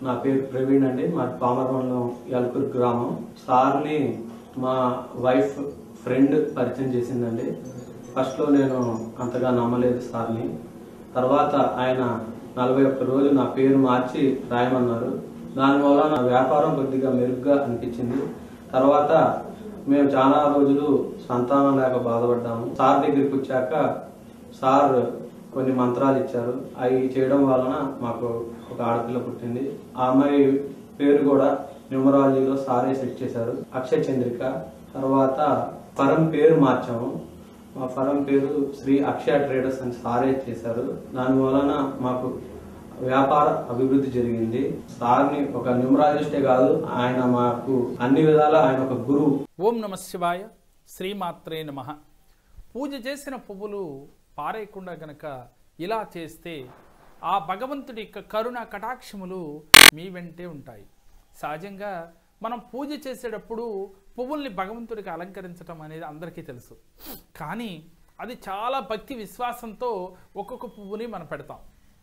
నా పేరు ప్రవీణ్ అండి మా పామరమండలం యల్కూరు గ్రామం సార్ని మా వైఫ్ ఫ్రెండ్ పరిచయం చేసిందండి ఫస్ట్లో నేను అంతగా నమ్మలేదు సార్ని తర్వాత ఆయన నలభై ఒక్క రోజు నా పేరు మార్చి రాయమన్నారు దానివల్ల నా వ్యాపారం కొద్దిగా మెరుగ్గా అనిపించింది తర్వాత మేము చాలా రోజులు సంతానం లేక బాధపడ్డాము సార్ దగ్గరికి వచ్చాక సార్ కొన్ని మంత్రాలు ఇచ్చారు అవి చేయడం వలన మాకు ఒక ఆడపిల్ల పుట్టింది ఆ అమ్మాయి పేరు కూడా న్యూమరాలజీలో సారే సెట్ చేశారు అక్షయ చంద్రిక తర్వాత పరం పేరు మార్చాము మా ఫలం పేరు శ్రీ అక్షయ ట్రేడర్స్ అని సారే చేశారు దాని వలన మాకు వ్యాపార అభివృద్ధి జరిగింది సార్ని ఒక న్యూమరాలజిస్టే కాదు ఆయన మాకు అన్ని విధాలా ఆయన ఒక గురువు ఓం నమ శివాయ శ్రీమాత్రే నమ పూజ చేసిన పువ్వులు పారేయకుండా గనక ఇలా చేస్తే ఆ భగవంతుడి యొక్క కరుణ కటాక్షములు మీ వెంటే ఉంటాయి సహజంగా మనం పూజ చేసేటప్పుడు పువ్వుల్ని భగవంతుడికి అలంకరించడం అనేది అందరికీ తెలుసు కానీ అది చాలా భక్తి విశ్వాసంతో ఒక్కొక్క పువ్వుని మనం పెడతాం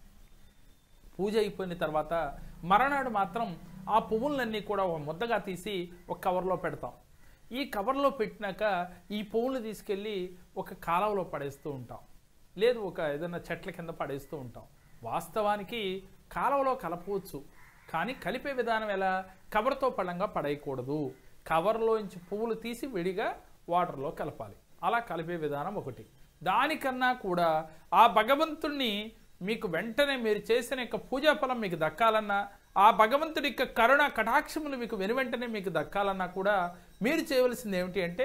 పూజ అయిపోయిన తర్వాత మరనాడు మాత్రం ఆ పువ్వులన్నీ కూడా ఒక ముద్దగా తీసి ఒక కవర్లో పెడతాం ఈ కవర్లో పెట్టినాక ఈ పువ్వులు తీసుకెళ్ళి ఒక కాలువలో పడేస్తూ ఉంటాం లేదు ఒక ఏదైనా చెట్ల కింద పడేస్తూ ఉంటాం వాస్తవానికి కాలువలో కలపవచ్చు కానీ కలిపే విధానం ఎలా కవర్తో పళ్ళంగా పడేయకూడదు కవర్లోంచి పువ్వులు తీసి విడిగా వాటర్లో కలపాలి అలా కలిపే విధానం ఒకటి దానికన్నా కూడా ఆ భగవంతుణ్ణి మీకు వెంటనే మీరు చేసిన యొక్క పూజా ఫలం మీకు దక్కాలన్నా ఆ భగవంతుడి యొక్క కరుణ కటాక్షములు మీకు వెనువెంటనే మీకు దక్కాలన్నా కూడా మీరు చేయవలసింది ఏమిటి అంటే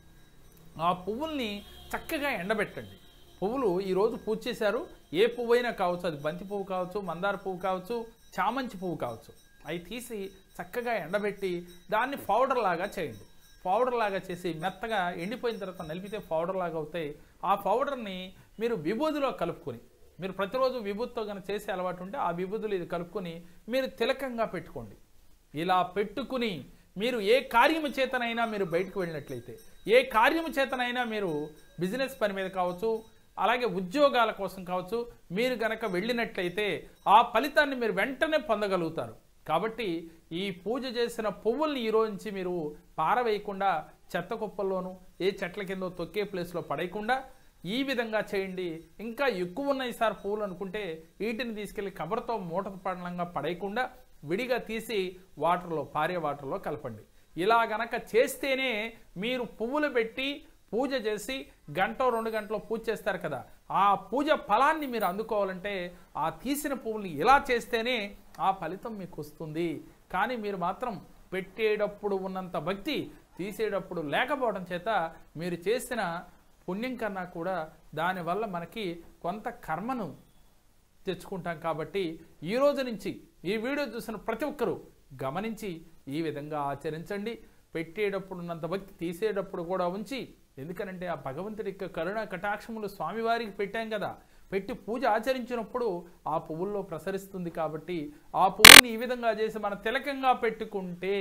ఆ పువ్వుల్ని చక్కగా ఎండబెట్టండి పువ్వులు ఈరోజు పూజ చేశారు ఏ పువ్వు అయినా కావచ్చు అది బంతి పువ్వు కావచ్చు మందార పువ్వు కావచ్చు చామంతి పువ్వు కావచ్చు అవి తీసి చక్కగా ఎండబెట్టి దాన్ని పౌడర్ లాగా చేయండి పౌడర్ లాగా చేసి మెత్తగా ఎండిపోయిన తర్వాత నలిపితే పౌడర్ లాగా అవుతాయి ఆ పౌడర్ని మీరు విభూదిలో కలుపుకొని మీరు ప్రతిరోజు విభూతితో కనుక చేసే అలవాటు ఉంటే ఆ విభూతులు ఇది కలుపుకొని మీరు తిలకంగా పెట్టుకోండి ఇలా పెట్టుకుని మీరు ఏ కార్యము చేతనైనా మీరు బయటకు వెళ్ళినట్లయితే ఏ కార్యము చేతనైనా మీరు బిజినెస్ పని మీద కావచ్చు అలాగే ఉద్యోగాల కోసం కావచ్చు మీరు గనక వెళ్ళినట్లయితే ఆ ఫలితాన్ని మీరు వెంటనే పొందగలుగుతారు కాబట్టి ఈ పూజ చేసిన పువ్వుల్ని ఈ రోజు నుంచి మీరు పారవేయకుండా చెత్త కుప్పల్లోనూ ఏ చెట్ల కిందో తొక్కే ప్లేస్లో పడేయకుండా ఈ విధంగా చేయండి ఇంకా ఎక్కువ ఉన్నాయి సార్ పువ్వులు అనుకుంటే వీటిని తీసుకెళ్లి కబర్తో మూట పడలంగా పడేయకుండా విడిగా తీసి వాటర్లో పారే వాటర్లో కలపండి ఇలా గనక చేస్తేనే మీరు పువ్వులు పెట్టి పూజ చేసి గంట రెండు గంటలో పూజ చేస్తారు కదా ఆ పూజ ఫలాన్ని మీరు అందుకోవాలంటే ఆ తీసిన పువ్వుల్ని ఇలా చేస్తేనే ఆ ఫలితం మీకు వస్తుంది కానీ మీరు మాత్రం పెట్టేటప్పుడు ఉన్నంత భక్తి తీసేటప్పుడు లేకపోవడం చేత మీరు చేసిన పుణ్యం కన్నా కూడా దానివల్ల మనకి కొంత కర్మను తెచ్చుకుంటాం కాబట్టి ఈ రోజు నుంచి ఈ వీడియో చూసిన ప్రతి ఒక్కరూ గమనించి ఈ విధంగా ఆచరించండి పెట్టేటప్పుడు ఉన్నంత భక్తి తీసేటప్పుడు కూడా ఉంచి ఎందుకనంటే ఆ భగవంతుడి యొక్క కరుణ కటాక్షములు స్వామివారికి పెట్టాం కదా పెట్టి పూజ ఆచరించినప్పుడు ఆ పువ్వుల్లో ప్రసరిస్తుంది కాబట్టి ఆ పువ్వుని ఈ విధంగా చేసి మన తిలకంగా పెట్టుకుంటే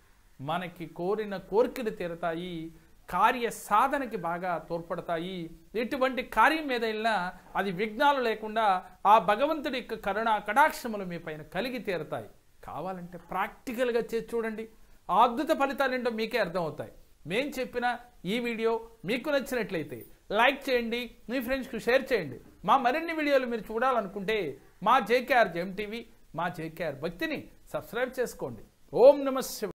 మనకి కోరిన కోరికలు తీరతాయి కార్య సాధనకి బాగా తోడ్పడతాయి ఎటువంటి కార్యం మీద వెళ్ళినా అది విఘ్నాలు లేకుండా ఆ భగవంతుడి యొక్క కరుణ కటాక్షములు మీ పైన కలిగి తీరతాయి కావాలంటే ప్రాక్టికల్గా చేసి చూడండి ఆ అద్భుత ఫలితాలు ఏంటో మీకే అర్థమవుతాయి మేం చెప్పిన ఈ వీడియో మీకు నచ్చినట్లయితే లైక్ చేయండి మీ ఫ్రెండ్స్కి షేర్ చేయండి మా మరిన్ని వీడియోలు మీరు చూడాలనుకుంటే మా జేకేఆర్ జెమ్ టీవీ మా జేకేఆర్ భక్తిని సబ్స్క్రైబ్ చేసుకోండి ఓం నమ శివ